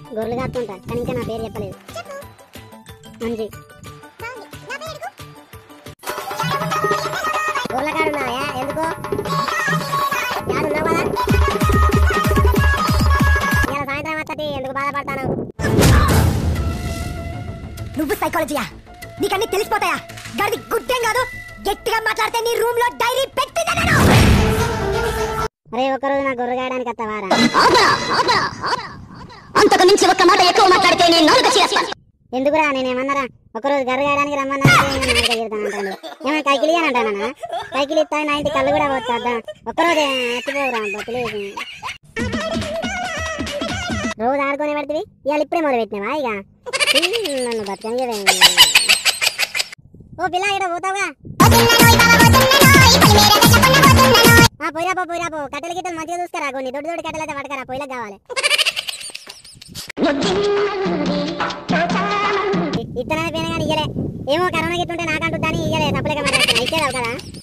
గొర్రెలు కాస్తుంటా కానీ ఇంకా నా పేరు చెప్పలేదు మంచి గొర్రెల కాడు ఉన్నాయా ఎందుకు యాడున్నావు కదా ఇలా సాయంత్రం వస్తది ఎందుకు బాధపడతాను నువ్వు సైకాలజీయా నీకన్నీ తెలిసిపోతాయా గడిది గుడ్డేం కాదు గట్టిగా మాట్లాడితే నీ రూమ్ లో డైరీ పెట్టిందా నేను అరే ఒక్కరోజు నా గొర్రె గాయడానికి వస్తావారా అంతకు మించి ఒక్క మాట ఎక్కువ మాట్లాడితే నేను నాలుగు చేస్తాను ఎందుకురా నేనేమన్నారా ఒకరోజు గర్ర గాయడానికి రమ్మన్నా అంటాడు ఏమైనా కైకిలి అని అంటానా కైకిలి ఇస్తా నా ఇంటి కళ్ళు కూడా పోతా ఒక్కరోజు వచ్చిపోవురా ప్లీజ్ రోజు ఆడుకొని పెడితే ఇవాళ ఇప్పుడే మొదలు పెట్టినావా ఇక ఈ, నన్ను బతకని ఓ పిల్ల ఇక్కడ పోతావుగా ఆ, పోయిరా పో పోయిరా పో కట్టెల గిట్టలు మంచిగా చూస్తారా కొన్ని దొడ్డు దొడ్డు కట్టెలు అయితే పడకరా పొయ్యిలకు కావాలి ఇత్తనాన్ని పోయినా కానీ ఇయ్యలే ఏమో కరోనా గిట్టుంటే నాకంటుందని ఇయ్యలే తప్పలేక మాట్లాడుతున్నా ఇచ్చేదావు కదా